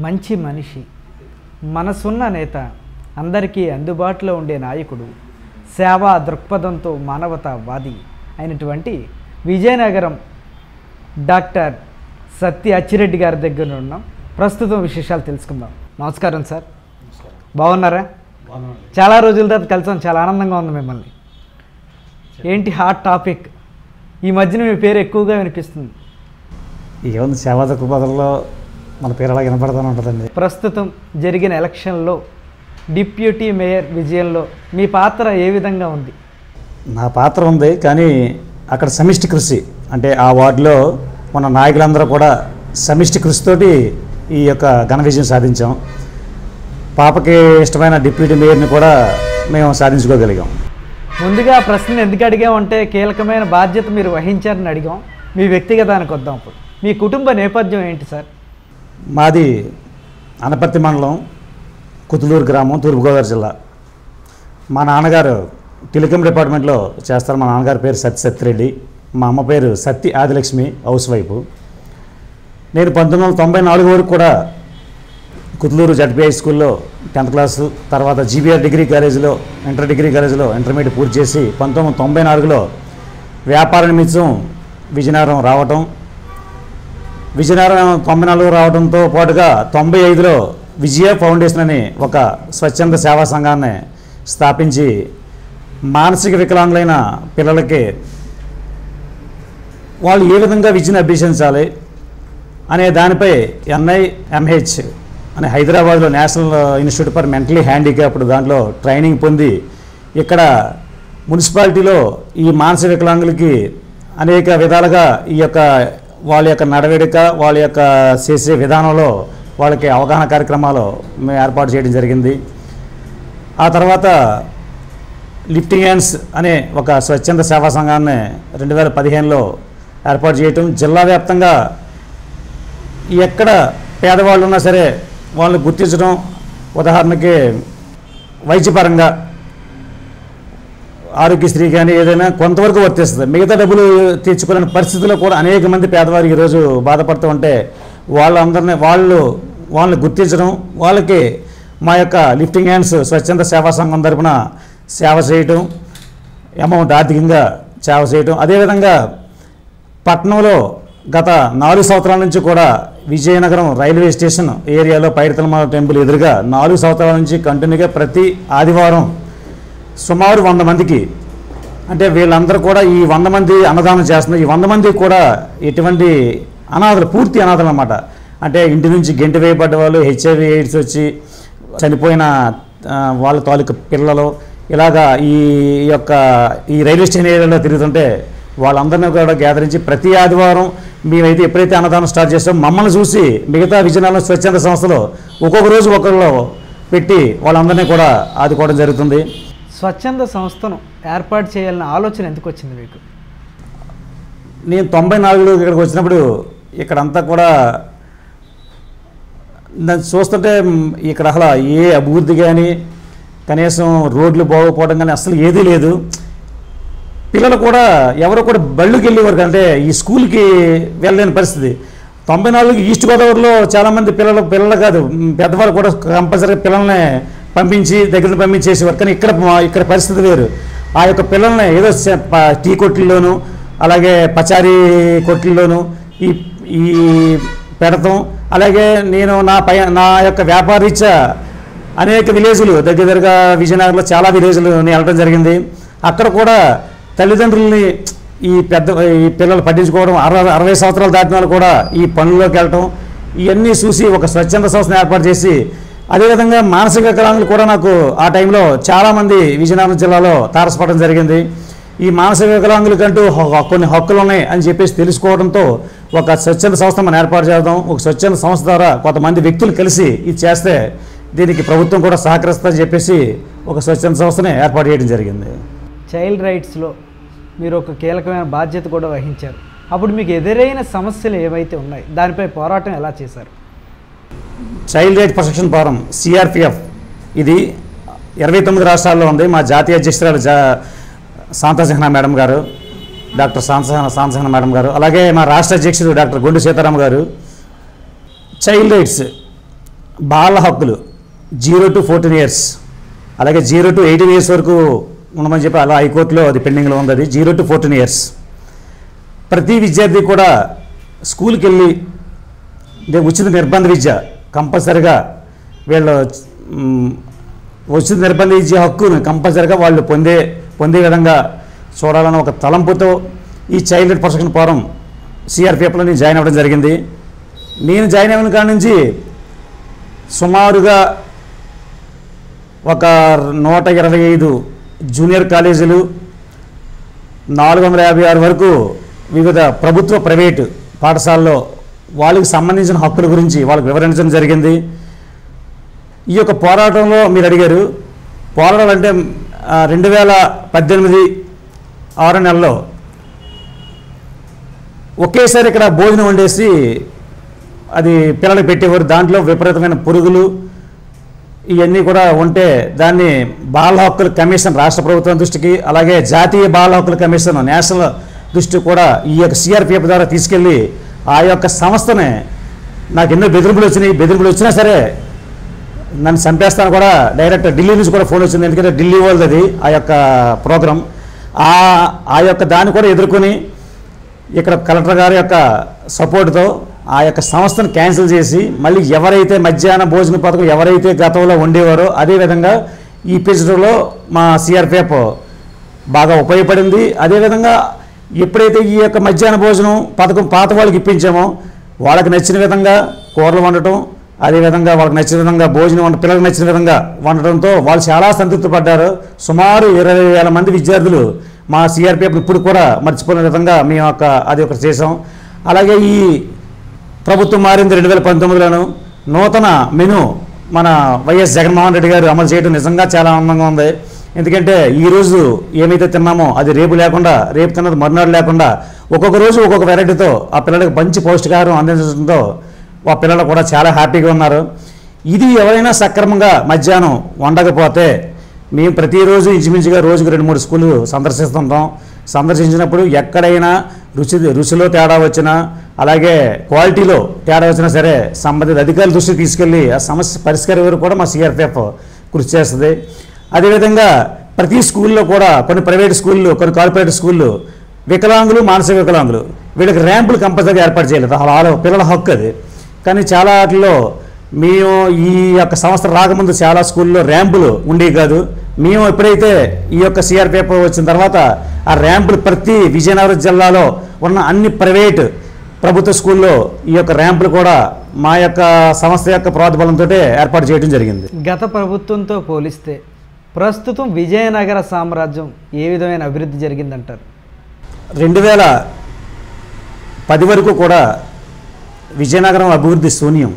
మంచి మనిషి మనసున్న నేత అందరికీ అందుబాటులో ఉండే నాయకుడు సేవా దృక్పథంతో మానవతావాది అయినటువంటి విజయనగరం డాక్టర్ సత్య అచ్చిరెడ్డి గారి దగ్గర ఉన్నాం ప్రస్తుతం విశేషాలు తెలుసుకుందాం నమస్కారం సార్ బాగున్నారా చాలా రోజుల తర్వాత కలిసాం చాలా ఆనందంగా ఉంది మిమ్మల్ని ఏంటి హాట్ టాపిక్ ఈ మధ్యన మీ పేరు ఎక్కువగా వినిపిస్తుంది ఏముంది సేవా దృక్పథంలో మన పేరు అలా వినపడుతూనే ఉంటుందండి ప్రస్తుతం జరిగిన ఎలక్షన్లో డిప్యూటీ మేయర్ విజయంలో మీ పాత్ర ఏ విధంగా ఉంది నా పాత్ర ఉంది కానీ అక్కడ సమిష్టి కృషి అంటే ఆ వార్డులో మన నాయకులందరూ కూడా సమిష్టి కృషితోటి ఈ యొక్క ఘన విజయం సాధించాం పాపకి ఇష్టమైన డిప్యూటీ మేయర్ని కూడా మేము సాధించుకోగలిగాం ముందుగా ఆ ప్రశ్న ఎందుకు అడిగామంటే కీలకమైన బాధ్యత మీరు వహించారని అడిగాం మీ వ్యక్తిగతానికి వద్దాం ఇప్పుడు మీ కుటుంబ నేపథ్యం ఏంటి సార్ మాది అనపర్తి మండలం కుతులూరు గ్రామం తూర్పుగోదావరి జిల్లా మా నాన్నగారు టెలికాం డిపార్ట్మెంట్లో చేస్తారు మా నాన్నగారి పేరు సత్య సత్యరెడ్డి మా అమ్మ పేరు సత్తి ఆదిలక్ష్మి హౌస్ వైఫ్ నేను పంతొమ్మిది వందల తొంభై నాలుగు వరకు కూడా కుతులూరు జడ్పీఐ స్కూల్లో టెన్త్ క్లాసు తర్వాత జీబీఆర్ డిగ్రీ కాలేజీలో ఇంటర్ డిగ్రీ కాలేజీలో ఇంటర్మీడియట్ పూర్తి చేసి పంతొమ్మిది వందల తొంభై నాలుగులో వ్యాపార నిమిత్తం విజయనగరం రావటం విజయనగరం తొంభై నాలుగు రావడంతో పాటుగా తొంభై ఐదులో విజయ ఫౌండేషన్ అని ఒక స్వచ్ఛంద సేవా సంఘాన్ని స్థాపించి మానసిక వికలాంగులైన పిల్లలకి వాళ్ళు ఏ విధంగా విద్యను అభ్యసించాలి అనే దానిపై ఎన్ఐ ఎంహెచ్ అనే హైదరాబాద్లో National Institute for Mentally Handicapped దాంట్లో ట్రైనింగ్ పొంది ఇక్కడ మున్సిపాలిటీలో ఈ మానసిక వికలాంగులకి అనేక విధాలుగా ఈ యొక్క వాళ్ళ యొక్క నడవడిక వాళ్ళ యొక్క చేసే విధానంలో వాళ్ళకి అవగాహన కార్యక్రమాలు మేము ఏర్పాటు చేయడం జరిగింది ఆ తర్వాత లిఫ్టింగ్ హ్యాండ్స్ అనే ఒక స్వచ్ఛంద సేవా సంఘాన్ని రెండు వేల పదిహేనులో ఏర్పాటు చేయటం జిల్లా వ్యాప్తంగా ఎక్కడ పేదవాళ్ళు ఉన్నా సరే వాళ్ళని గుర్తించడం ఉదాహరణకి వైద్యపరంగా ఆరోగ్యశ్రీ కానీ ఏదైనా కొంతవరకు వర్తిస్తుంది మిగతా డబ్బులు తీర్చుకోలేని పరిస్థితుల్లో కూడా అనేక మంది పేదవారు ఈరోజు బాధపడుతూ ఉంటే వాళ్ళందరినీ వాళ్ళు వాళ్ళని గుర్తించడం వాళ్ళకి మా యొక్క లిఫ్టింగ్ హ్యాండ్స్ స్వచ్ఛంద సేవా సంఘం తరపున సేవ చేయటం అమౌంట్ ఆర్థికంగా సేవ చేయటం అదేవిధంగా పట్నంలో గత నాలుగు సంవత్సరాల నుంచి కూడా విజయనగరం రైల్వే స్టేషన్ ఏరియాలో పైడితలమ టెంపుల్ ఎదురుగా నాలుగు సంవత్సరాల నుంచి కంటిన్యూగా ప్రతి ఆదివారం సుమారు వంద మందికి అంటే వీళ్ళందరూ కూడా ఈ వంద మంది అన్నదానం చేస్తున్నారు ఈ వంద మంది కూడా ఎటువంటి అనాథలు పూర్తి అనాథలు అన్నమాట అంటే ఇంటి నుంచి గెంటి వేయబడ్డ వాళ్ళు హెచ్ఐవి ఎయిడ్స్ వచ్చి చనిపోయిన ఆ, వాళ్ళ తాలూకు పిల్లలు ఇలాగా ఈ యొక్క ఈ రైల్వే స్టేషన్ ఏరియాలో తిరుగుతుంటే వాళ్ళందరినీ కూడా గ్యాదరించి ప్రతి ఆదివారం మేమైతే ఎప్పుడైతే అన్నదానం స్టార్ట్ చేస్తామో మమ్మల్ని చూసి మిగతా విజయనగరం స్వచ్ఛంద సంస్థలు ఒక్కొక్క రోజు ఒకళ్ళు పెట్టి వాళ్ళందరినీ కూడా ఆదుకోవడం జరుగుతుంది స్వచ్ఛంద సంస్థను ఏర్పాటు చేయాలన్న ఆలోచన ఎందుకు వచ్చింది మీకు నేను తొంభై నాలుగులో ఇక్కడికి వచ్చినప్పుడు ఇక్కడంతా కూడా దాన్ని చూస్తుంటే మ్, ఇక్కడ అసలు ఏ అభివృద్ధి కానీ కనీసం రోడ్లు బాగోపోవడం కానీ అసలు ఏదీ లేదు పిల్లలు కూడా ఎవరు కూడా బళ్ళుకి వెళ్ళేవారు అంటే ఈ స్కూల్కి వెళ్ళలేని పరిస్థితి తొంభై నాలుగు ఈస్ట్ గోదావరిలో చాలామంది పిల్లలు పిల్లలు కాదు మ్, పెద్దవాళ్ళు కూడా కంపల్సరీగా పిల్లల్ని పంపించి దగ్గర పంపించేసేవారు కానీ ఇక్కడ మా- ఇక్కడ పరిస్థితి వేరు ఆ యొక్క పిల్లల్ని ఏదో సే- ప- టీ కొట్లలోను అలాగే పచారీ కొట్లలోను ఈ ఈ పెడతాం అలాగే నేను నా పై నా యొక్క వ్యాపార రీత్యా అనేక విలేజ్లు దగ్గర దగ్గరగా విజయనగరంలో చాలా విలేజ్లు నేను వెళ్ళడం జరిగింది అక్కడ కూడా తల్లిదండ్రుల్ని ఈ పెద్ద ఈ పిల్లలు పట్టించుకోవడం అరవై అరవై సంవత్సరాలు దాటిన వాళ్ళు కూడా ఈ పనుల్లోకి వెళ్ళటం ఇవన్నీ చూసి ఒక స్వచ్ఛంద సంస్థను ఏర్పాటు చేసి అదేవిధంగా మానసిక వికలాంగులు కూడా నాకు ఆ టైంలో చాలామంది విజయనగరం జిల్లాలో తారసపడడం జరిగింది ఈ మానసిక వికలాంగులకంటూ హ- కొన్ని హక్కులు ఉన్నాయి అని చెప్పేసి తెలుసుకోవడంతో ఒక స్వచ్ఛంద సంస్థ మనం ఏర్పాటు చేద్దాం ఒక స్వచ్ఛంద సంస్థ ద్వారా కొంతమంది వ్యక్తులు కలిసి ఇది చేస్తే దీనికి ప్రభుత్వం కూడా సహకరిస్తుందని చెప్పేసి ఒక స్వచ్ఛంద సంస్థని ఏర్పాటు చేయడం జరిగింది చైల్డ్ రైట్స్లో మీరు ఒక కీలకమైన బాధ్యత కూడా వహించారు అప్పుడు మీకు ఎదురైన సమస్యలు ఏవైతే ఉన్నాయి దానిపై పోరాటం ఎలా చేశారు child right protection forum CRPF ఇది ఇరవై తొమ్మిది రాష్ట్రాల్లో ఉంది మా జాతీయ అధ్యక్షురాలు జా శాంతసింహ మేడం గారు డాక్టర్ శాంతసింహ శాంతసింహ మేడం గారు అలాగే మా రాష్ట్ర అధ్యక్షుడు డాక్టర్ గుండు సీతారాం గారు చైల్డ్ రైట్స్ బాల హక్కులు జీరో టు ఫోర్టీన్ ఇయర్స్ అలాగే జీరో టు ఎయిటీన్ ఇయర్స్ వరకు ఉండమని చెప్పి అలా హైకోర్టులో అది పెండింగ్లో ఉంది అది జీరో టు ఫోర్టీన్ ఇయర్స్ ప్రతి విద్యార్థి కూడా స్కూల్కి వెళ్ళి ఇదే ఉచిత నిర్బంధ విద్య కంపల్సరిగా వీళ్ళు మ్, ఉచిత నిర్బంధ విద్య హక్కును కంపల్సరిగా వాళ్ళు పొందే పొందే విధంగా చూడాలని ఒక తలంపుతో ఈ చైల్డ్ ప్రొటెక్షన్ ఫోరం సిఆర్పిఎఫ్లో నేను జాయిన్ అవ్వడం జరిగింది నేను జాయిన్ అయిన కాడ నుంచి సుమారుగా ఒక నూట ఇరవై ఐదు జూనియర్ కాలేజీలు నాలుగు వందల యాభై ఆరు వరకు వివిధ ప్రభుత్వ ప్రైవేటు పాఠశాలలో వాళ్ళకి సంబంధించిన హక్కుల గురించి వాళ్ళకి వివరించడం జరిగింది ఈ యొక్క పోరాటంలో మీరు అడిగారు పోరాటం అంటే ఆ, రెండు వేల పద్దెనిమిది ఆరు నెలలో ఒకేసారి ఇక్కడ భోజనం వండేసి అది పిల్లలకు పెట్టేవారు దాంట్లో విపరీతమైన పురుగులు ఇవన్నీ కూడా ఉంటే దాన్ని బాల హక్కుల కమిషన్ రాష్ట్ర ప్రభుత్వం దృష్టికి అలాగే జాతీయ బాల హక్కుల కమిషన్ నేషనల్ దృష్టికి కూడా ఈ యొక్క సిఆర్పిఎఫ్ ద్వారా తీసుకెళ్ళి ఆ యొక్క సంస్థని నాకు ఎన్నో బెదిరింపులు వచ్చినాయి బెదిరింపులు వచ్చినా సరే నన్ను చంపేస్తాను కూడా డైరెక్ట్ ఢిల్లీ నుంచి కూడా ఫోన్ వచ్చింది ఎందుకంటే ఢిల్లీ వాళ్ళది అది ఆ యొక్క ప్రోగ్రాం ఆ ఆ యొక్క దాన్ని కూడా ఎదుర్కొని ఇక్కడ కలెక్టర్ గారి యొక్క సపోర్ట్తో ఆ యొక్క సంస్థను క్యాన్సిల్ చేసి మళ్ళీ ఎవరైతే మధ్యాహ్న భోజన పథకం ఎవరైతే గతంలో ఉండేవారో అదేవిధంగా ఈ పిజ్లో మా సిఆర్పిఎఫ్ బాగా ఉపయోగపడింది అదేవిధంగా ఎప్పుడైతే ఈ యొక్క మధ్యాహ్న భోజనం పథకం పాత వాళ్ళకి ఇప్పించామో వాళ్ళకి నచ్చిన విధంగా కూరలు వండటం అదేవిధంగా వాళ్ళకి నచ్చిన విధంగా భోజనం వండ పిల్లలకు నచ్చిన విధంగా వండటంతో వాళ్ళు చాలా సంతృప్తి పడ్డారు సుమారు ఇరవై వేల మంది విద్యార్థులు మా సిఆర్పిఎఫ్ ఇప్పుడు కూడా మర్చిపోయిన విధంగా మేము ఒక అది ఒకటి చేసాం అలాగే ఈ ప్రభుత్వం మారింది రెండు వేల పంతొమ్మిదిలోను నూతన మెను మన వైఎస్ జగన్మోహన్ రెడ్డి గారు అమలు చేయడం నిజంగా చాలా ఆనందంగా ఉంది ఎందుకంటే ఈ రోజు ఏమైతే తిన్నామో అది రేపు లేకుండా రేపు తిన్నది మరునాడు లేకుండా ఒక్కొక్క రోజు ఒక్కొక్క వెరైటీతో ఆ పిల్లలకు మంచి పౌష్టికాహారం అందించడంతో ఆ పిల్లలు కూడా చాలా హ్యాపీగా ఉన్నారు ఇది ఎవరైనా సక్రమంగా మధ్యాహ్నం వండకపోతే మేము ప్రతిరోజు ఇంచుమించుగా రోజుకు రెండు మూడు స్కూళ్ళు సందర్శిస్తుంటాం సందర్శించినప్పుడు ఎక్కడైనా రుచి రుచిలో తేడా వచ్చినా అలాగే క్వాలిటీలో తేడా వచ్చినా సరే సంబంధిత అధికారుల దృష్టికి తీసుకెళ్ళి ఆ సమస్య పరిష్కారం వరకు కూడా మా సిఆర్పిఎఫ్ కృషి చేస్తుంది అదేవిధంగా ప్రతి స్కూల్లో కూడా కొన్ని ప్రైవేట్ స్కూళ్ళు కొన్ని కార్పొరేట్ స్కూళ్ళు వికలాంగులు మానసిక వికలాంగులు వీళ్ళకి ర్యాంపులు కంపల్సరీగా ఏర్పాటు చేయలేదు వాళ్ళ పిల్లల హక్కు అది కానీ చాలా వాటిలో మేము ఈ యొక్క సంవత్సరం రాకముందు చాలా స్కూల్లో ర్యాంపులు ఉండేవి కాదు మేము ఎప్పుడైతే ఈ యొక్క సిఆర్పిఎఫ్ వచ్చిన తర్వాత ఆ ర్యాంపులు ప్రతి విజయనగరం జిల్లాలో ఉన్న అన్ని ప్రైవేట్ ప్రభుత్వ స్కూల్లో ఈ యొక్క ర్యాంపులు కూడా మా యొక్క సంస్థ యొక్క ప్రోద్బలంతో ఏర్పాటు చేయడం జరిగింది గత ప్రభుత్వంతో పోలిస్తే ప్రస్తుతం విజయనగర సామ్రాజ్యం ఏ విధమైన అభివృద్ధి జరిగిందంటారు రెండు వేల పది వరకు కూడా విజయనగరం అభివృద్ధి శూన్యం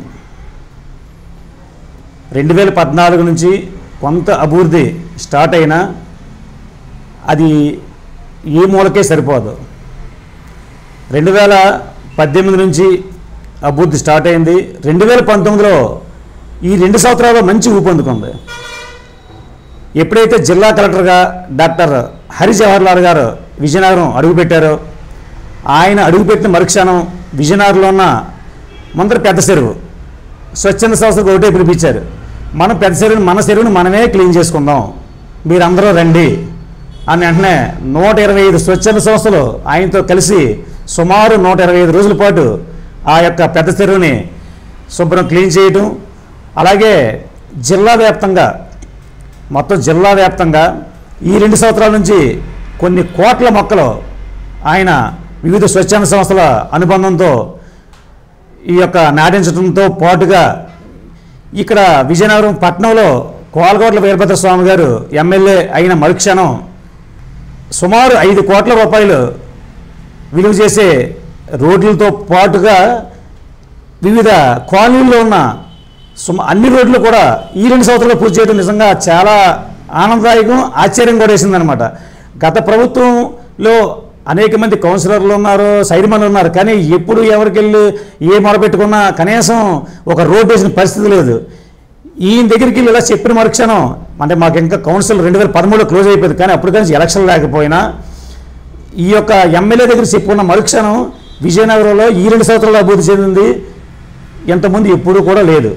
రెండు వేల పద్నాలుగు నుంచి కొంత అభివృద్ధి స్టార్ట్ అయినా అది ఏ మూలకే సరిపోదు రెండు వేల పద్దెనిమిది నుంచి అభివృద్ధి స్టార్ట్ అయింది రెండు వేల పంతొమ్మిదిలో ఈ రెండు సంవత్సరాలు మంచి ఊపందుకుంది ఎప్పుడైతే జిల్లా కలెక్టర్గా డాక్టర్ హరి జవహర్లాల్ గారు విజయనగరం అడుగుపెట్టారో ఆయన అడుగుపెట్టిన మరుక్షణం విజయనగరంలో ఉన్న ముందర పెద్ద చెరువు స్వచ్ఛంద సంస్థకు ఒకటే పిలిపించారు మనం పెద్ద చెరువుని మన చెరువుని మనమే క్లీన్ చేసుకుందాం మీరందరూ రండి అని వెంటనే నూట ఇరవై ఐదు స్వచ్ఛంద సంస్థలు ఆయనతో కలిసి సుమారు నూట ఇరవై ఐదు రోజుల పాటు ఆ యొక్క పెద్ద చెరువుని శుభ్రం క్లీన్ చేయటం అలాగే జిల్లా వ్యాప్తంగా మొత్తం జిల్లా వ్యాప్తంగా ఈ రెండు సంవత్సరాల నుంచి కొన్ని కోట్ల మొక్కలు ఆయన వివిధ స్వచ్ఛంద సంస్థల అనుబంధంతో ఈ యొక్క నాటించడంతో పాటుగా ఇక్కడ విజయనగరం పట్టణంలో కోలగోట్ల వీరభద్ర స్వామి గారు ఎమ్మెల్యే అయిన మరుక్షణం సుమారు ఐదు కోట్ల రూపాయలు విలువ చేసే రోడ్లతో పాటుగా వివిధ కాలనీల్లో ఉన్న సుమ అన్ని రోడ్లు కూడా ఈ రెండు సంవత్సరాలు పూర్తి చేయడం నిజంగా చాలా ఆనందదాయకం ఆశ్చర్యం కూడా వేసిందనమాట గత ప్రభుత్వంలో అనేక మంది కౌన్సిలర్లు ఉన్నారు సైడ్మన్లు ఉన్నారు కానీ ఎప్పుడు ఎవరికి వెళ్ళి ఏ మొరపెట్టుకున్నా కనీసం ఒక రోడ్డు వేసిన పరిస్థితి లేదు ఈయన దగ్గరికి వెళ్ళి ఇలా చెప్పిన మరుక్షణం అంటే మాకు ఇంకా కౌన్సిల్ రెండు వేల పదమూడులో క్లోజ్ అయిపోయింది కానీ అప్పుడు కానీ ఎలక్షన్ లేకపోయినా ఈ యొక్క ఎమ్మెల్యే దగ్గర చెప్పుకున్న మరుక్షణం విజయనగరంలో ఈ రెండు సంవత్సరాలు అభివృద్ధి చెందింది ఇంతకుముందు ఎప్పుడూ కూడా లేదు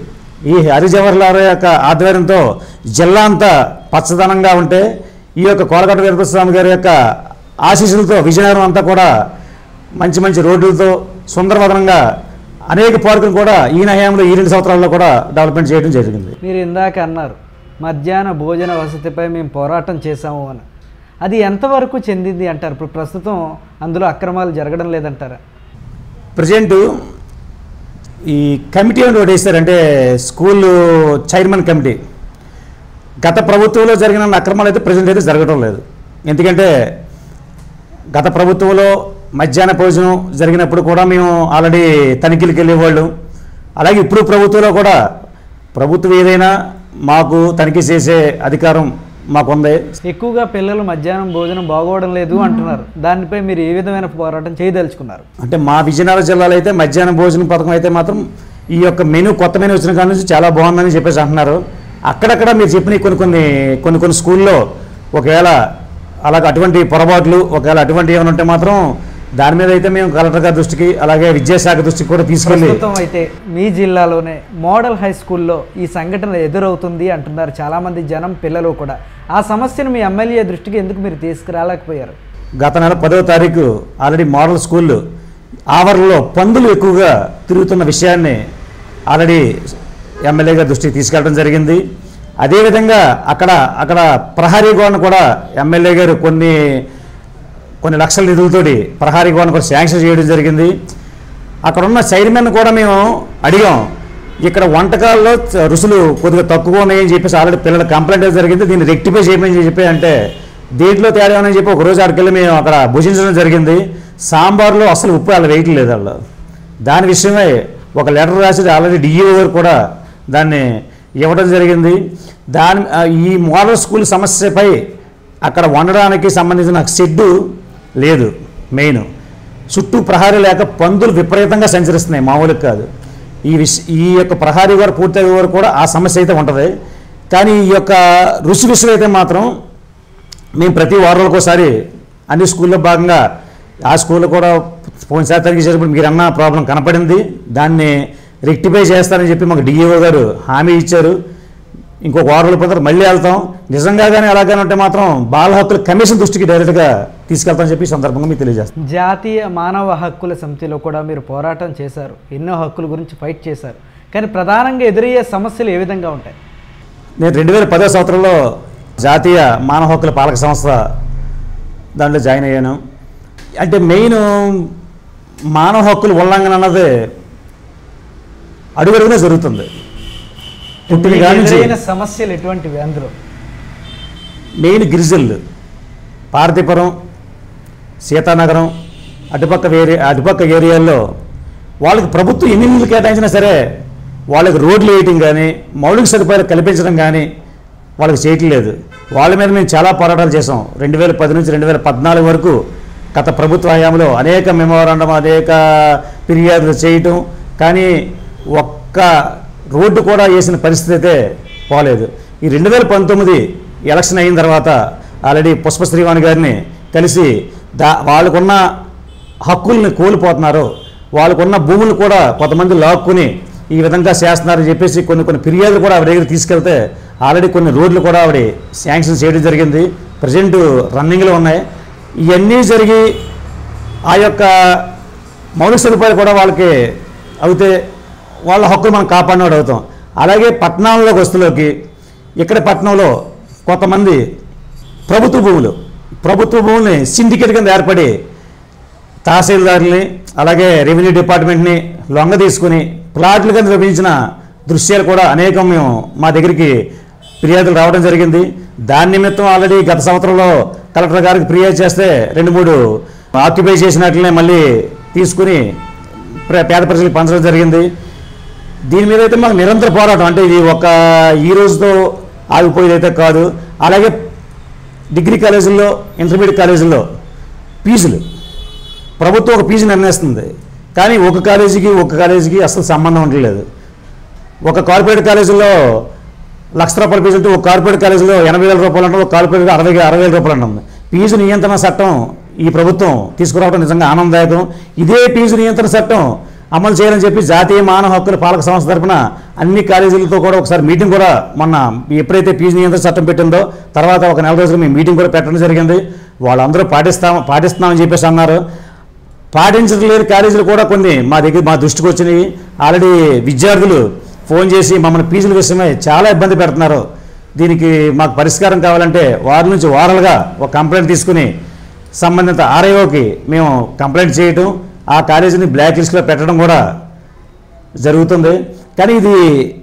ఈ హరిజవహర్లాల్ యొక్క ఆధ్వర్యంతో జిల్లా అంతా పచ్చదనంగా ఉంటే ఈ యొక్క కోలకట్ట వీరభద్రస్వామి గారి యొక్క ఆశీస్సులతో విజయనగరం అంతా కూడా మంచి మంచి రోడ్లతో సుందరవదనంగా అనేక పార్కులు కూడా ఈ నయాంలో ఈ రెండు సంవత్సరాల్లో కూడా డెవలప్మెంట్ చేయడం జరిగింది మీరు ఇందాక అన్నారు మధ్యాహ్న భోజన వసతిపై మేము పోరాటం చేశాము అని అది ఎంతవరకు చెందింది అంటారు ఇప్పుడు ప్రస్తుతం అందులో అక్రమాలు జరగడం లేదంటారా ప్రజెంట్ ఈ కమిటీ అని ఒకటి వేస్తారంటే స్కూల్ చైర్మన్ కమిటీ గత ప్రభుత్వంలో జరిగిన అక్రమాలు అయితే ప్రజెంట్ అయితే జరగడం లేదు ఎందుకంటే గత ప్రభుత్వంలో మధ్యాహ్న భోజనం జరిగినప్పుడు కూడా మేము ఆల్రెడీ తనిఖీలకు వెళ్ళేవాళ్ళు అలాగే ఇప్పుడు ప్రభుత్వంలో కూడా ప్రభుత్వం ఏదైనా మాకు తనిఖీ చేసే అధికారం మాకుంది ఎక్కువగా పిల్లలు మధ్యాహ్నం భోజనం బాగోవడం లేదు అంటున్నారు దానిపై మీరు ఏ విధమైన పోరాటం చేయదలుచుకున్నారు అంటే మా విజయనగరం జిల్లాలో అయితే మధ్యాహ్న భోజనం పథకం అయితే మాత్రం ఈ యొక్క మెనూ కొత్త మెనూ వచ్చిన కాడ నుంచి చాలా బాగుందని చెప్పేసి అంటున్నారు అక్కడక్కడ మీరు చెప్పిన కొన్ని కొన్ని కొన్ని కొన్ని స్కూల్లో ఒకవేళ అలాగ అటువంటి పొరపాట్లు ఒకవేళ అటువంటి ఏమైనా ఉంటే మాత్రం దాని మీద అయితే మేము కలెక్టర్ గారి దృష్టికి అలాగే విద్యాశాఖ దృష్టికి కూడా తీసుకెళ్ళి ప్రస్తుతం అయితే మీ జిల్లాలోనే మోడల్ హై స్కూల్లో ఈ సంఘటన ఎదురవుతుంది అంటున్నారు చాలామంది జనం పిల్లలు కూడా ఆ సమస్యను మీ ఎమ్మెల్యే దృష్టికి ఎందుకు మీరు తీసుకురాలేకపోయారు గత నెల పదవ తారీఖు ఆల్రెడీ మోడల్ స్కూల్ ఆవరణలో పందులు ఎక్కువగా తిరుగుతున్న విషయాన్ని ఆల్రెడీ ఎమ్మెల్యే గారి దృష్టికి తీసుకెళ్ళడం జరిగింది అదేవిధంగా అక్కడ అక్కడ ప్రహరీ గోడను కూడా ఎమ్మెల్యే గారు కొన్ని కొన్ని లక్షల నిధులతోటి ప్రహరీ గోడను కూడా శాంక్షన్ చేయడం జరిగింది అక్కడ ఉన్న చైర్మన్ కూడా మేము అడిగాం ఇక్కడ వంటకాల్లో చ- రుసులు కొద్దిగా తక్కువ ఉన్నాయని చెప్పేసి ఆల్రెడీ పిల్లల కంప్లైంట్ అయితే జరిగింది దీన్ని రెక్టిఫై చేయమని చెప్పి అంటే దీంట్లో తేడా ఉందని చెప్పి ఒక రోజు అక్కడికి మేము అక్కడ భుజించడం జరిగింది సాంబార్లో అసలు ఉప్పు వాళ్ళు వేయటం లేదు వాళ్ళు దాని విషయమై ఒక లెటర్ రాసి ఆల్రెడీ డిఈఓ గారు కూడా దాన్ని ఇవ్వడం జరిగింది దాని ఆ, ఈ మోడల్ స్కూల్ సమస్యపై అక్కడ వండడానికి సంబంధించిన షెడ్డు లేదు మెయిన్ చుట్టూ ప్రహారీ లేక పందులు విపరీతంగా సంచరిస్తున్నాయి మామూలుగా కాదు ఈ విష ఈ యొక్క ప్రహారీ వారు పూర్తయ్యే వరకు కూడా ఆ సమస్య అయితే ఉంటుంది కానీ ఈ యొక్క రుచి విషయం అయితే మాత్రం మేము ప్రతి వారాలకు ఒకసారి అన్ని స్కూల్లో భాగంగా ఆ స్కూల్లో కూడా పోయినసారి తనిఖీ చేసినప్పుడు మీరు అన్న ప్రాబ్లం కనపడింది దాన్ని రెక్టిఫై చేస్తారని చెప్పి మాకు డిఈఓ గారు హామీ ఇచ్చారు ఇంకొక వారం రోజుల తర్వాత మళ్ళీ వెళ్తాం నిజంగా కానీ అలాగని ఉంటే మాత్రం బాల హక్కుల కమిషన్ దృష్టికి డైరెక్ట్గా తీసుకెళ్తామని చెప్పి ఈ సందర్భంగా మీకు తెలియజేస్తాను జాతీయ మానవ హక్కుల సమితిలో కూడా మీరు పోరాటం చేశారు ఎన్నో హక్కుల గురించి ఫైట్ చేశారు కానీ ప్రధానంగా ఎదురయ్యే సమస్యలు ఏ విధంగా ఉంటాయి నేను రెండు వేల పదో సంవత్సరంలో జాతీయ మానవ హక్కుల పాలక సంస్థ దాంట్లో జాయిన్ అయ్యాను అంటే మెయిన్ మానవ హక్కుల ఉల్లంఘన అన్నది అడుగడుగునే జరుగుతుంది పుట్టిన మీకు కాడి నుంచి ఎదురైన సమస్యలు ఎటువంటివి అందులో మెయిన్ గిరిజనులు పార్వతీపురం సీతానగరం అటుపక్క వేరే అటుపక్క ఏరియాల్లో వాళ్ళకి ప్రభుత్వం ఎన్ని నిధులు కేటాయించినా సరే వాళ్ళకి రోడ్లు వేయటం కానీ మౌలిక సదుపాయాలు కల్పించడం కానీ వాళ్ళకి చేయటం లేదు వాళ్ళ మీద మేము చాలా పోరాటాలు చేసాం రెండు వేల పది నుంచి రెండు వేల పద్నాలుగు వరకు గత ప్రభుత్వ హయాంలో అనేక మెమోరాండం అనేక ఫిర్యాదులు చేయటం కానీ ఒక్క రోడ్డు కూడా వేసిన పరిస్థితి అయితే పోలేదు ఈ రెండు వేల పంతొమ్మిది ఎలక్షన్ అయిన తర్వాత ఆల్రెడీ పుష్ప శ్రీవాణి గారిని కలిసి దా వాళ్ళకున్న హక్కుల్ని కోల్పోతున్నారు వాళ్ళకున్న భూములు కూడా కొంతమంది లాక్కుని ఈ విధంగా చేస్తున్నారని చెప్పేసి కొన్ని కొన్ని ఫిర్యాదులు కూడా ఆవిడ దగ్గర తీసుకెళ్తే ఆల్రెడీ కొన్ని రోడ్లు కూడా ఆవిడ శాంక్షన్ చేయడం జరిగింది ప్రజెంట్ రన్నింగ్లో ఉన్నాయి ఇవన్నీ జరిగి ఆ యొక్క మౌలిక సదుపాయాలు కూడా వాళ్ళకి అవుతే వాళ్ళ హక్కులు మనం కాపాడినవాడు అవుతాం అలాగే పట్టణాల్లోకి వస్తులోకి ఇక్కడ పట్టణంలో కొంతమంది ప్రభుత్వ భూములు ప్రభుత్వ భూముల్ని సిండికేట్ కింద ఏర్పడి తహసీల్దారుల్ని అలాగే రెవెన్యూ డిపార్ట్మెంట్ని లొంగ తీసుకుని ప్లాట్లు కింద విభజించిన దృశ్యాలు కూడా అనేకం మేము మా దగ్గరికి ఫిర్యాదులు రావడం జరిగింది దాని నిమిత్తం ఆల్రెడీ గత సంవత్సరంలో కలెక్టర్ గారికి ఫిర్యాదు చేస్తే రెండు మూడు ఆక్యుపై చేసినట్లనే మళ్ళీ తీసుకుని ప్ర- పేద ప్రజలకు పంచడం జరిగింది దీని మీద అయితే మాకు నిరంతర పోరాటం అంటే ఇది ఒక ఈ రోజుతో ఆగిపోయేది అయితే కాదు అలాగే డిగ్రీ కాలేజీల్లో ఇంటర్మీడియట్ కాలేజీల్లో ఫీజులు ప్రభుత్వం ఒక ఫీజు నిర్ణయిస్తుంది కానీ ఒక కాలేజీకి ఒక కాలేజీకి అసలు సంబంధం ఉండలేదు ఒక కార్పొరేట్ కాలేజీలో లక్ష రూపాయల ఫీజు ఉంటే ఒక కార్పొరేట్ కాలేజీలో ఎనభై వేల రూపాయలు ఉంటుంది ఒక కార్పొరేట్ అరవై అరవై వేల రూపాయలు ఉంటుంది ఫీజు నియంత్రణ చట్టం ఈ ప్రభుత్వం తీసుకురావడం నిజంగా ఆనందదాయకం ఇదే ఫీజు నియంత్రణ చట్టం అమలు చేయాలని చెప్పి జాతీయ మానవ హక్కుల పాలక సంస్థ తరపున అన్ని కాలేజీలతో కూడా ఒకసారి మీటింగ్ కూడా మొన్న ఎప్పుడైతే ఫీజు నియంత్రణ చట్టం పెట్టిందో తర్వాత ఒక నెల రోజులు మేము మీటింగ్ కూడా పెట్టడం జరిగింది వాళ్ళందరూ పాటిస్తాం పాటిస్తామని చెప్పేసి అన్నారు పాటించలేని కాలేజీలు కూడా కొన్ని మా దగ్గర మా దృష్టికి వచ్చినాయి ఆల్రెడీ విద్యార్థులు ఫోన్ చేసి మమ్మల్ని ఫీజుల విషయమై చాలా ఇబ్బంది పెడుతున్నారు దీనికి మాకు పరిష్కారం కావాలంటే వారి నుంచి వారలుగా ఒక కంప్లైంట్ తీసుకుని సంబంధిత ఆర్ఐఓకి మేము కంప్లైంట్ చేయటం ఆ కాలేజీని బ్లాక్ లిస్ట్లో పెట్టడం కూడా జరుగుతుంది కానీ ఇది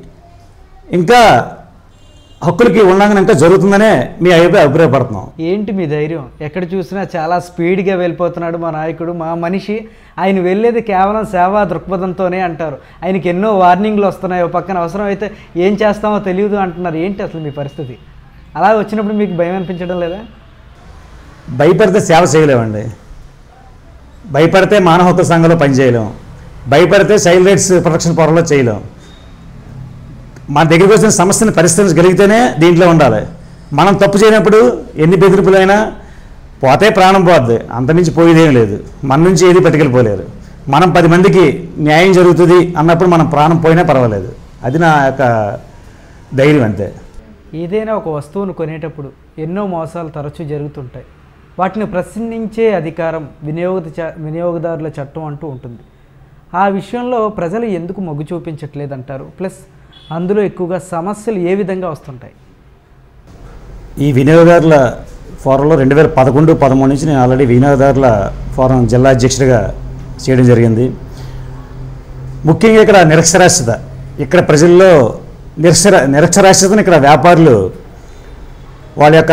ఇంకా హక్కులకి ఉల్లంఘన ఇంకా జరుగుతుందనే మీ అభిప్రాయ అభిప్రాయపడుతున్నాం ఏంటి మీ ధైర్యం ఎక్కడ చూసినా చాలా స్పీడ్గా వెళ్ళిపోతున్నాడు మా నాయకుడు మా మనిషి ఆయన వెళ్ళేది కేవలం సేవా దృక్పథంతోనే అంటారు ఆయనకి ఎన్నో వార్నింగ్లు వస్తున్నాయి ఓ పక్కన అవసరం అయితే ఏం చేస్తామో తెలియదు అంటున్నారు ఏంటి అసలు మీ పరిస్థితి అలా వచ్చినప్పుడు మీకు భయం అనిపించడం లేదా భయపడితే సేవ చేయలేమండి భయపడితే మానవ హక్కుల సంఘంలో పనిచేయలేం భయపడితే చైల్డ్ రైట్స్ ప్రొటెక్షన్ పొరలో చేయలేం మన దగ్గరికి వచ్చిన సమస్యను పరిష్కరించగలిగితేనే దీంట్లో ఉండాలి మనం తప్పు చేయనప్పుడు ఎన్ని బెదిరింపులైనా పోతే ప్రాణం పోద్ది అంతమించి పోయేదేం లేదు మన నుంచి ఏది పట్టుకెళ్ళిపోలేరు మనం పది మందికి న్యాయం జరుగుతుంది అన్నప్పుడు మనం ప్రాణం పోయినా పర్వాలేదు అది నా యొక్క ధైర్యం అంతే ఏదైనా ఒక వస్తువును కొనేటప్పుడు ఎన్నో మోసాలు తరచూ జరుగుతుంటాయి వాటిని ప్రశ్నించే అధికారం వినియోగ చ- వినియోగదారుల చట్టం అంటూ ఉంటుంది ఆ విషయంలో ప్రజలు ఎందుకు మొగ్గు చూపించట్లేదంటారు ప్లస్ అందులో ఎక్కువగా సమస్యలు ఏ విధంగా వస్తుంటాయి ఈ వినియోగదారుల ఫోరంలో రెండు వేల పదకొండు పదమూడు నుంచి నేను ఆల్రెడీ వినియోగదారుల ఫోరం జిల్లా అధ్యక్షుడిగా చేయడం జరిగింది ముఖ్యంగా ఇక్కడ నిరక్షరాస్యత ఇక్కడ ప్రజల్లో నిరక్షర నిరక్షరాస్యతను ఇక్కడ వ్యాపారులు వాళ్ళ యొక్క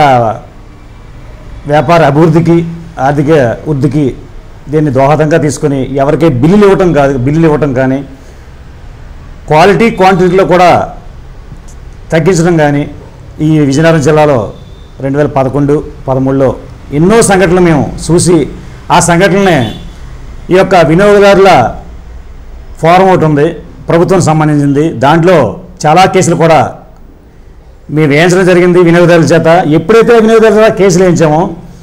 వ్యాపార అభివృద్ధికి ఆర్థిక వృద్ధికి దీన్ని దోహదంగా తీసుకొని ఎవరికీ బిల్లులు ఇవ్వటం కాదు బిల్లులు ఇవ్వటం కానీ క్వాలిటీ క్వాంటిటీలో కూడా తగ్గించడం కానీ ఈ విజయనగరం జిల్లాలో రెండు వేల పదకొండు పదమూడులో ఎన్నో సంఘటనలు మేము చూసి ఆ సంఘటనలనే ఈ యొక్క వినియోగదారుల ఫోరం ఒకటి ఉంది ప్రభుత్వం సంబంధించింది దాంట్లో చాలా కేసులు కూడా మేము వేయించడం జరిగింది వినియోగదారుల చేత ఎప్పుడైతే వినియోగదారుల చేత కేసులు వేయించామో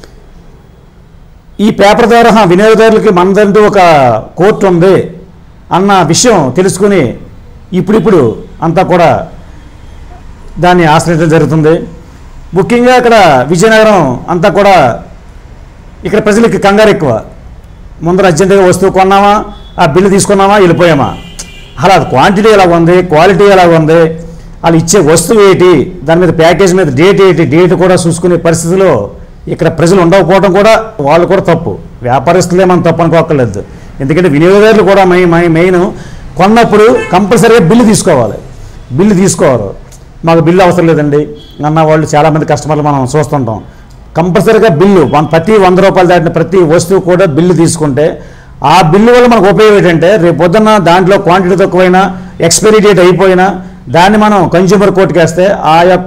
ఈ పేపర్ ద్వారా "హా, వినియోగదారులకి మనదంటూ ఒక కోర్టు ఉంది అన్న విషయం తెలుసుకుని ఇప్పుడిప్పుడు అంతా కూడా దాన్ని ఆశ్రయించడం జరుగుతుంది ముఖ్యంగా ఇక్కడ విజయనగరం అంతా కూడా ఇక్కడ ప్రజలకి కంగారు ఎక్కువ ముందర అర్జెంటుగా వస్తువు కొన్నామా ఆ బిల్లు తీసుకున్నామా వెళ్ళిపోయామా అలా క్వాంటిటీ ఎలా ఉంది క్వాలిటీ ఎలా ఉంది వాళ్ళు ఇచ్చే వస్తువు ఏంటి దాని మీద ప్యాకేజ్ మీద డేట్ ఏంటి డేట్ కూడా చూసుకునే పరిస్థితిలో ఇక్కడ ప్రజలు ఉండకపోవడం కూడా వాళ్ళు కూడా తప్పు వ్యాపారస్తులే మనం తప్పు అనుకోక్కర్లేదు ఎందుకంటే వినియోగదారులు కూడా మై మై మెయిన్ కొన్నప్పుడు కంపల్సరీగా బిల్లు తీసుకోవాలి బిల్లు తీసుకోవాలి మాకు బిల్లు అవసరం లేదండి అన్న వాళ్ళు చాలామంది కస్టమర్లు మనం చూస్తుంటాం కంపల్సరీగా బిల్లు మన ప్రతి వంద రూపాయలు దాటిన ప్రతి వస్తువు కూడా బిల్లు తీసుకుంటే ఆ బిల్లు వల్ల మనకు ఉపయోగం ఏంటంటే రేపు పొద్దున్న దాంట్లో క్వాంటిటీ తక్కువైనా ఎక్స్పైరీ డేట్ అయిపోయినా దాన్ని మనం కన్జ్యూమర్ కోర్టుకి వేస్తే ఆ యొక్క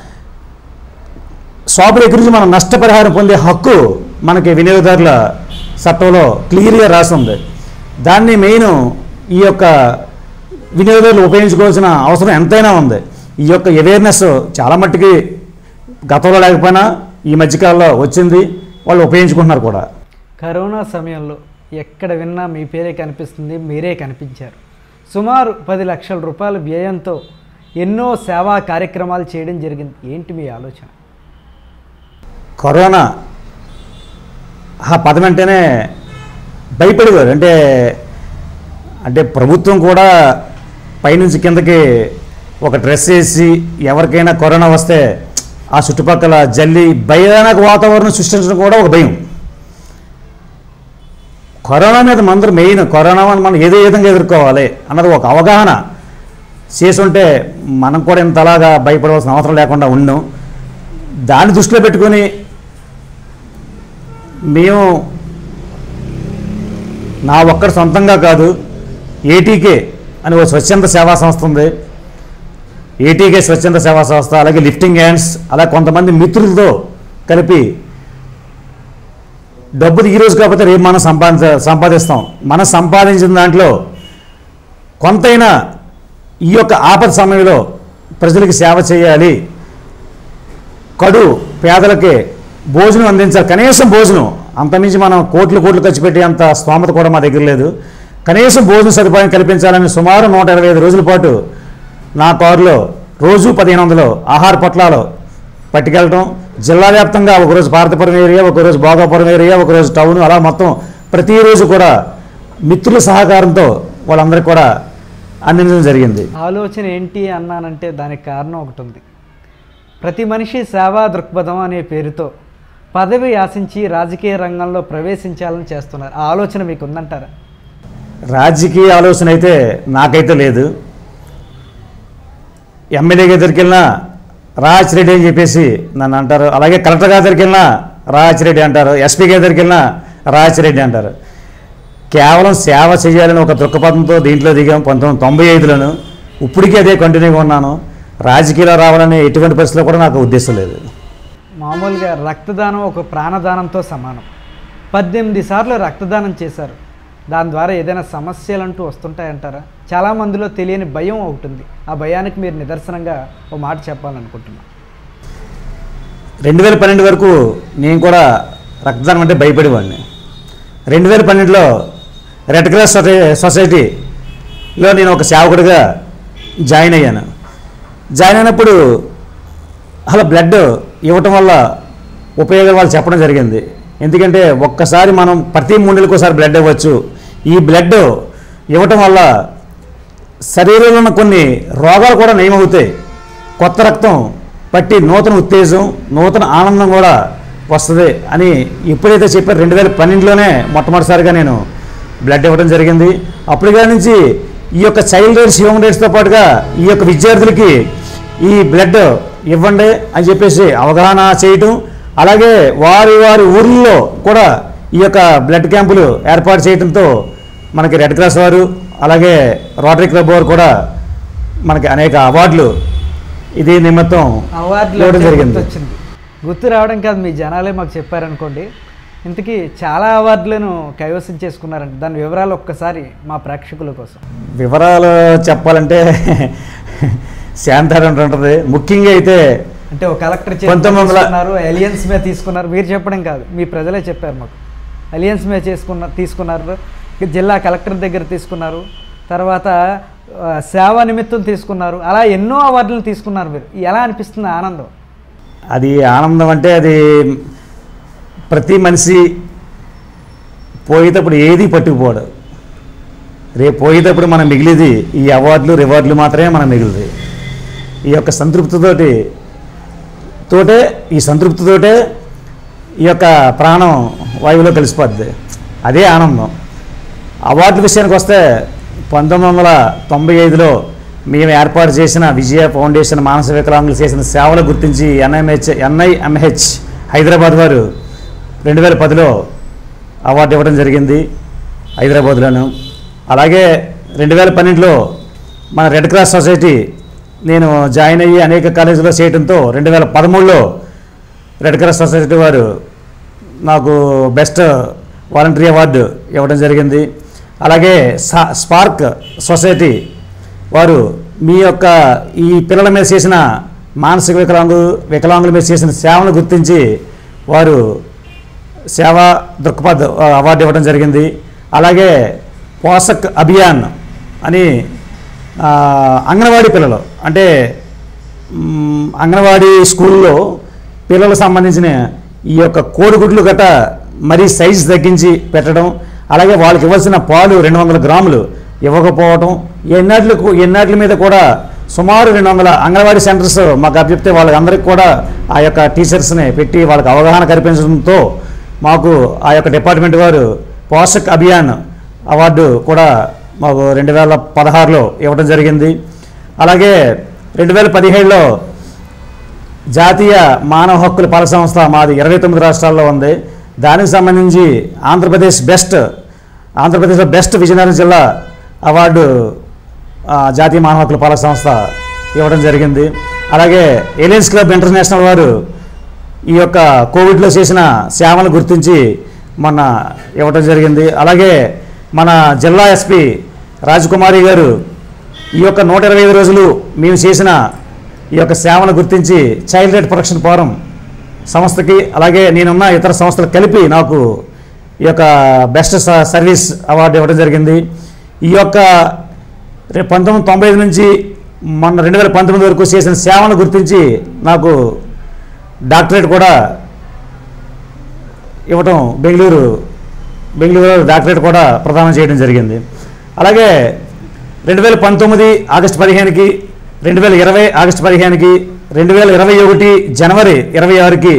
షాపు దగ్గర నుంచి మనం నష్టపరిహారం పొందే హక్కు మనకి వినియోగదారుల చట్టంలో క్లియర్గా రాసి ఉంది దాన్ని మెయిన్ ఈ యొక్క వినియోగదారులు ఉపయోగించుకోవాల్సిన అవసరం ఎంతైనా ఉంది ఈ యొక్క అవేర్నెస్ చాలా మట్టుకి గతంలో లేకపోయినా ఈ మధ్యకాలంలో వచ్చింది వాళ్ళు ఉపయోగించుకుంటున్నారు కూడా కరోనా సమయంలో ఎక్కడ విన్నా మీ పేరే కనిపిస్తుంది మీరే కనిపించారు సుమారు పది లక్షల రూపాయల వ్యయంతో ఎన్నో సేవా కార్యక్రమాలు చేయడం జరిగింది ఏంటి మీ ఆలోచన కరోనా ఆ పదం అంటేనే భయపడేవారు అంటే అంటే ప్రభుత్వం కూడా పైనుంచి కిందకి ఒక డ్రెస్ వేసి ఎవరికైనా కరోనా వస్తే ఆ చుట్టుపక్కల జల్లి భయానక వాతావరణం సృష్టించడం కూడా ఒక భయం కరోనా మీద మందరం మెయిన్ కరోనా మనం ఏదో విధంగా ఎదుర్కోవాలి అన్నది ఒక అవగాహన చేసుంటే మనం కూడా ఇంతలాగా భయపడవలసిన అవసరం లేకుండా ఉన్నాం దాన్ని దృష్టిలో పెట్టుకొని మేము నా ఒక్కడి సొంతంగా కాదు ఏటీకే అని ఒక స్వచ్ఛంద సేవా సంస్థ ఉంది ఏటీకే స్వచ్ఛంద సేవా సంస్థ అలాగే లిఫ్టింగ్ హ్యాండ్స్ అలా కొంతమంది మిత్రులతో కలిపి డబ్బులు ఈ రోజు కాకపోతే రేపు మనం సంపాదించ సంపాదిస్తాం మనం సంపాదించిన దాంట్లో కొంతైనా ఈ యొక్క ఆపద సమయంలో ప్రజలకు సేవ చేయాలి కడు పేదలకి భోజనం అందించాలి కనీసం భోజనం అంతమించి మనం కోట్లు కోట్లు ఖర్చు పెట్టే అంత స్తోమత కూడా మా దగ్గర లేదు కనీసం భోజన సదుపాయం కల్పించాలని సుమారు నూట ఇరవై ఐదు రోజుల పాటు నా కారులో రోజు పదిహేను వందలు ఆహార పొట్లాలు పట్టుకెళ్ళటం జిల్లా వ్యాప్తంగా ఒకరోజు భారతపురం ఏరియా ఒకరోజు భోగాపురం ఏరియా ఒకరోజు టౌన్ అలా మొత్తం ప్రతిరోజు కూడా మిత్రుల సహకారంతో వాళ్ళందరికీ కూడా అందించడం జరిగింది ఆలోచన ఏంటి అన్నానంటే దానికి కారణం ఒకటి ఉంది ప్రతి మనిషి సేవా దృక్పథం అనే పేరుతో పదవి ఆశించి రాజకీయ రంగంలో ప్రవేశించాలని చేస్తున్నారు ఆ ఆలోచన మీకు ఉందంటారా రాజకీయ ఆలోచన అయితే నాకైతే లేదు ఎమ్మెల్యే దగ్గరికి వెళ్ళినా రాజ్ రెడ్డి అని చెప్పేసి నన్ను అంటారు అలాగే కలెక్టర్ గారి దగ్గరికి వెళ్ళినా రాజ్ రెడ్డి అంటారు ఎస్పీ గారి దగ్గరికి వెళ్ళినా రాజ్ రెడ్డి అంటారు కేవలం సేవ చేయాలని ఒక దృక్పథంతో దీంట్లో దిగాం పంతొమ్మిది వందల తొంభై ఐదులోను ఇప్పటికీ అదే కంటిన్యూగా ఉన్నాను రాజకీయాల్లో రావాలనే ఎటువంటి పరిస్థితిలో కూడా నాకు ఉద్దేశం లేదు మామూలుగా రక్తదానం ఒక ప్రాణదానంతో సమానం పద్దెనిమిది సార్లు రక్తదానం చేశారు దాని ద్వారా ఏదైనా సమస్యలు అంటూ వస్తుంటాయంటారా చాలామందిలో తెలియని భయం ఒకటి ఉంది ఆ భయానికి మీరు నిదర్శనంగా ఓ మాట చెప్పాలనుకుంటున్నాను రెండు వేల పన్నెండు వరకు నేను కూడా రక్తదానం అంటే భయపడేవాడిని రెండు వేల పన్నెండులో రెడ్ క్రాస్ సొసై- సొసైటీలో నేను ఒక సేవకుడిగా జాయిన్ అయ్యాను జాయిన్ అయినప్పుడు అలా బ్లడ్ ఇవ్వటం వల్ల ఉపయోగాలు వాళ్ళు చెప్పడం జరిగింది ఎందుకంటే ఒక్కసారి మనం ప్రతి మూడు నెలలకు ఒకసారి బ్లడ్ ఇవ్వచ్చు ఈ బ్లడ్ ఇవ్వటం వల్ల శరీరంలో ఉన్న కొన్ని రోగాలు కూడా నయమవుతాయి కొత్త రక్తం పట్టి నూతన ఉత్తేజం నూతన ఆనందం కూడా వస్తుంది అని ఎప్పుడైతే చెప్పారు రెండు వేల పన్నెండులోనే మొట్టమొదటిసారిగా నేను బ్లడ్ ఇవ్వడం జరిగింది అప్పటిగా నుంచి ఈ యొక్క చైల్డ్ రైట్స్ హ్యూమన్ రైట్స్తో పాటుగా ఈ యొక్క విద్యార్థులకి ఈ బ్లడ్ ఇవ్వండి అని చెప్పేసి అవగాహన చేయటం అలాగే వారి వారి ఊర్లలో కూడా ఈ యొక్క బ్లడ్ క్యాంపులు ఏర్పాటు చేయడంతో మనకి రెడ్ క్రాస్ వారు అలాగే రోటరీ క్లబ్ వారు కూడా మనకి అనేక అవార్డులు ఇది నిమిత్తం అవార్డులు ఇవ్వడం అంటే జరిగింది గుర్తొచ్చింది గుర్తు రావడం కాదు మీ జనాలే మాకు చెప్పారనుకోండి ఇంతకీ చాలా అవార్డులను కైవసం చేసుకున్నారంట దాని వివరాలు ఒక్కసారి మా ప్రేక్షకుల కోసం వివరాలు చెప్పాలంటే శాంతాడు ఉంటుంది ముఖ్యంగా అయితే అంటే ఒక కలెక్టర్ పంతొమ్మిది వందల- తీసుకున్నారు అలియన్స్ మీద తీసుకున్నారు మీరు చెప్పడం కాదు మీ ప్రజలే చెప్పారు మాకు అలియన్స్ మీద చేసుకున్న తీసుకున్నారు జిల్లా కలెక్టర్ దగ్గర తీసుకున్నారు తర్వాత ఆ, సేవా నిమిత్తం తీసుకున్నారు అలా ఎన్నో అవార్డులు తీసుకున్నారు మీరు ఎలా అనిపిస్తుంది ఆనందం అది ఆనందం అంటే అది ప్రతి మనిషి పోయేటప్పుడు ఏది పట్టుకుపోడు రేపు పోయేటప్పుడు మనం మిగిలిది ఈ అవార్డులు రివార్డులు మాత్రమే మనం మిగిలిది ఈ యొక్క సంతృప్తితోటి తోటే ఈ సంతృప్తితోటే ఈ యొక్క ప్రాణం వాయువులో కలిసిపోద్ది అదే ఆనందం అవార్డుల విషయానికి వస్తే పంతొమ్మిది వందల తొంభై ఐదులో మేము ఏర్పాటు చేసిన విజయ ఫౌండేషన్ మానస వికలాంగులు చేసిన సేవలు గుర్తించి ఎన్ఐఎంహెచ్ ఎన్ఐఎంహెచ్ హైదరాబాద్ వారు రెండు వేల పదిలో అవార్డు ఇవ్వడం జరిగింది హైదరాబాద్లోను అలాగే రెండు వేల పన్నెండులో మన రెడ్ క్రాస్ సొసైటీ నేను జాయిన్ అయ్యి అనేక కాలేజీలో చేయడంతో రెండు వేల పదమూడులో రెడ్ క్రాస్ సొసైటీ వారు నాకు బెస్ట్ వాలంటరీ అవార్డు ఇవ్వడం జరిగింది అలాగే సా- స్పార్క్ సొసైటీ వారు మీ యొక్క ఈ పిల్లల మీద చేసిన మానసిక వికలాంగు వికలాంగుల మీద చేసిన సేవను గుర్తించి వారు సేవా దృక్పథ్ అవార్డు ఇవ్వడం జరిగింది అలాగే పోషక్ అభియాన్ అని ఆ, అంగన్వాడీ పిల్లలు అంటే మ్, అంగన్వాడీ స్కూల్లో పిల్లలకు సంబంధించిన ఈ యొక్క కోడిగుడ్లు గట్ట మరీ సైజు తగ్గించి పెట్టడం అలాగే వాళ్ళకి ఇవ్వాల్సిన పాలు రెండు వందల గ్రాములు ఇవ్వకపోవటం ఎన్నాట్లకు ఎన్నాట్ల మీద కూడా సుమారు రెండు వందల అంగన్వాడీ సెంటర్స్ మాకు అప్పచెప్తే వాళ్ళందరికీ కూడా ఆ యొక్క టీచర్స్ని పెట్టి వాళ్ళకి అవగాహన కల్పించడంతో మాకు ఆ యొక్క డిపార్ట్మెంట్ వారు పోషక్ అభియాన్ అవార్డు కూడా మాకు రెండు వేల పదహారులో ఇవ్వడం జరిగింది అలాగే రెండు వేల పదిహేడులో జాతీయ మానవ హక్కుల పాలక సంస్థ మాది ఇరవై తొమ్మిది రాష్ట్రాల్లో ఉంది దానికి సంబంధించి ఆంధ్రప్రదేశ్ బెస్ట్ ఆంధ్రప్రదేశ్లో బెస్ట్ విజయనగరం జిల్లా అవార్డు ఆ, జాతీయ మానవ హక్కుల పాలక సంస్థ ఇవ్వడం జరిగింది అలాగే ఏలియన్స్ క్లబ్ ఇంటర్నేషనల్ వారు ఈ యొక్క కోవిడ్లో చేసిన సేవలు గుర్తించి మొన్న ఇవ్వడం జరిగింది అలాగే మన జిల్లా ఎస్పీ రాజకుమారి గారు ఈ యొక్క నూట ఇరవై ఐదు రోజులు మేము చేసిన ఈ యొక్క సేవను గుర్తించి చైల్డ్ రైట్ ప్రొటెక్షన్ ఫోరం సంస్థకి అలాగే నేనున్న ఇతర సంస్థలు కలిపి నాకు ఈ యొక్క బెస్ట్ స- సర్వీస్ అవార్డు ఇవ్వడం జరిగింది ఈ యొక్క రేపు పంతొమ్మిది తొంభై ఐదు నుంచి మొన్న రెండు వేల పంతొమ్మిది వరకు చేసిన సేవను గుర్తించి నాకు డాక్టరేట్ కూడా ఇవ్వటం బెంగళూరు బెంగళూరు డాక్టరేట్ కూడా ప్రదానం చేయడం జరిగింది అలాగే రెండు వేల పంతొమ్మిది ఆగస్టు పదిహేనుకి రెండు వేల ఇరవై ఆగస్టు పదిహేనుకి రెండు వేల ఇరవై ఒకటి జనవరి ఇరవై ఆరుకి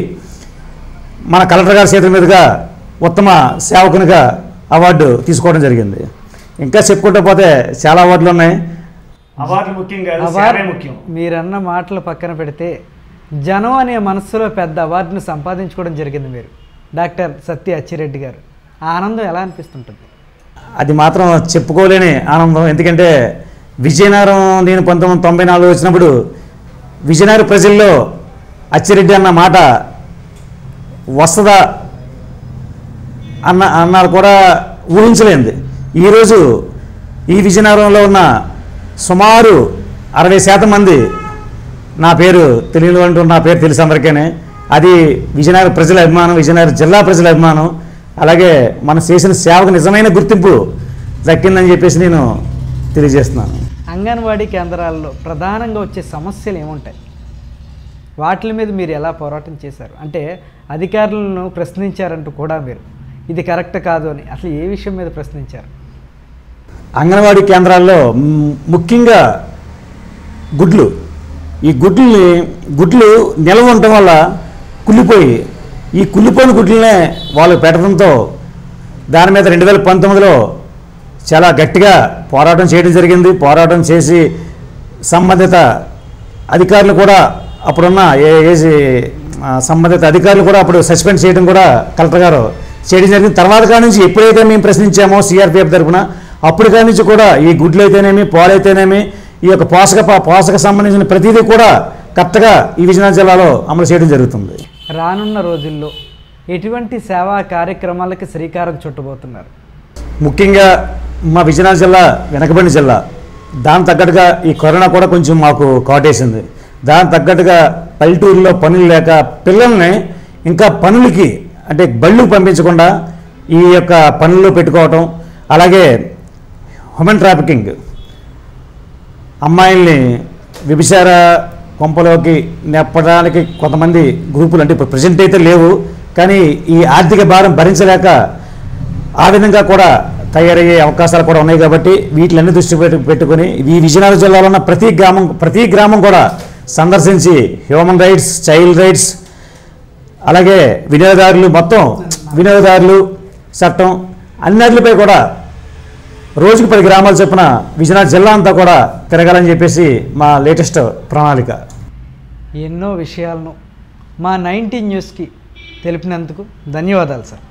మన కలెక్టర్ గారి చేతుల మీదుగా ఉత్తమ సేవకునిగా అవార్డు తీసుకోవడం జరిగింది ఇంకా చెప్పుకుంటూ పోతే చాలా అవార్డులు ఉన్నాయి అవార్డులు ముఖ్యంగా అవార్డు మీరన్న మాటలు పక్కన పెడితే జనం అనే మనస్సులో పెద్ద అవార్డును సంపాదించుకోవడం జరిగింది మీరు డాక్టర్ సత్య అచ్చిరెడ్డి గారు ఆ ఆనందం ఎలా అనిపిస్తుంటుంది అది మాత్రం చెప్పుకోలేని ఆనందం ఎందుకంటే విజయనగరం నేను పంతొమ్మిది తొంభై నాలుగు వచ్చినప్పుడు విజయనగరం ప్రజల్లో అచ్చిరెడ్డి అన్న మాట వస్తుందా అన్న అన్నారు కూడా ఊహించలేంది ఈరోజు ఈ విజయనగరంలో ఉన్న సుమారు అరవై శాతం మంది నా పేరు తెలియని అంటూ నా పేరు తెలుసు అందరికీనే అది విజయనగరం ప్రజల అభిమానం విజయనగరం జిల్లా ప్రజల అభిమానం అలాగే మనం చేసిన సేవకు నిజమైన గుర్తింపు దక్కిందని చెప్పేసి నేను తెలియజేస్తున్నాను అంగన్వాడీ కేంద్రాల్లో ప్రధానంగా వచ్చే సమస్యలు ఏముంటాయి వాటి మీద మీరు ఎలా పోరాటం చేశారు అంటే అధికారులను ప్రశ్నించారంటూ కూడా మీరు ఇది కరెక్ట్ కాదు అని అసలు ఏ విషయం మీద ప్రశ్నించారు అంగన్వాడీ కేంద్రాల్లో మ్, ముఖ్యంగా గుడ్లు ఈ గుడ్లని గుడ్లు నిల్వ ఉండటం వల్ల కుళ్ళిపోయి ఈ కుళ్ళిపోయిన గుడ్లనే వాళ్ళు పెట్టడంతో దాని మీద రెండు వేల పంతొమ్మిదిలో చాలా గట్టిగా పోరాటం చేయడం జరిగింది పోరాటం చేసి సంబంధిత అధికారులు కూడా అప్పుడున్న ఏ ఏజీ ఆ, సంబంధిత అధికారులు కూడా అప్పుడు సస్పెండ్ చేయడం కూడా కలెక్టర్ గారు చేయడం జరిగింది తర్వాత కాడి నుంచి ఎప్పుడైతే మేము ప్రశ్నించామో సిఆర్పిఎఫ్ తరఫున అప్పుడు కాడి నుంచి కూడా ఈ గుడ్లు అయితేనేమి పాలైతేనేమి ఈ యొక్క పోషక ప- పోషక సంబంధించిన ప్రతిదీ కూడా కరెక్ట్గా ఈ విజయనగరం జిల్లాలో అమలు చేయడం జరుగుతుంది రానున్న రోజుల్లో ఎటువంటి సేవా కార్యక్రమాలకి శ్రీకారం చుట్టబోతున్నారు ముఖ్యంగా మా విజయనగరం జిల్లా వెనకబడిన జిల్లా దాని తగ్గట్టుగా ఈ కరోనా కూడా కొంచెం మాకు కాటేసింది దాని తగ్గట్టుగా పల్లెటూరులో పనులు లేక పిల్లల్ని ఇంకా పనులకి అంటే బళ్ళు పంపించకుండా ఈ యొక్క పనుల్లో పెట్టుకోవటం అలాగే హ్యూమన్ ట్రాఫికింగ్ అమ్మాయిల్ని వ్యభిచార కొంపలోకి నెప్పడానికి కొంతమంది గ్రూపులు అంటే ఇప్పుడు ప్రజెంట్ అయితే లేవు కానీ ఈ ఆర్థిక భారం భరించలేక ఆ విధంగా కూడా తయారయ్యే అవకాశాలు కూడా ఉన్నాయి కాబట్టి వీటిలన్నీ దృష్టి పెట్టు- పెట్టుకొని ఈ విజయనగరం జిల్లాలో ఉన్న ప్రతి గ్రామం ప్రతి గ్రామం కూడా సందర్శించి హ్యూమన్ రైట్స్ చైల్డ్ రైట్స్ అలాగే వినియోగదారులు మొత్తం వినియోగదారులు చట్టం అన్నిటిపై కూడా రోజుకు పది గ్రామాలు చొప్పున విజయనగరం జిల్లా అంతా కూడా తిరగాలని చెప్పేసి మా లేటెస్ట్ ప్రణాళిక ఎన్నో విషయాలను మా నైన్టీ న్యూస్కి తెలిపినందుకు ధన్యవాదాలు సార్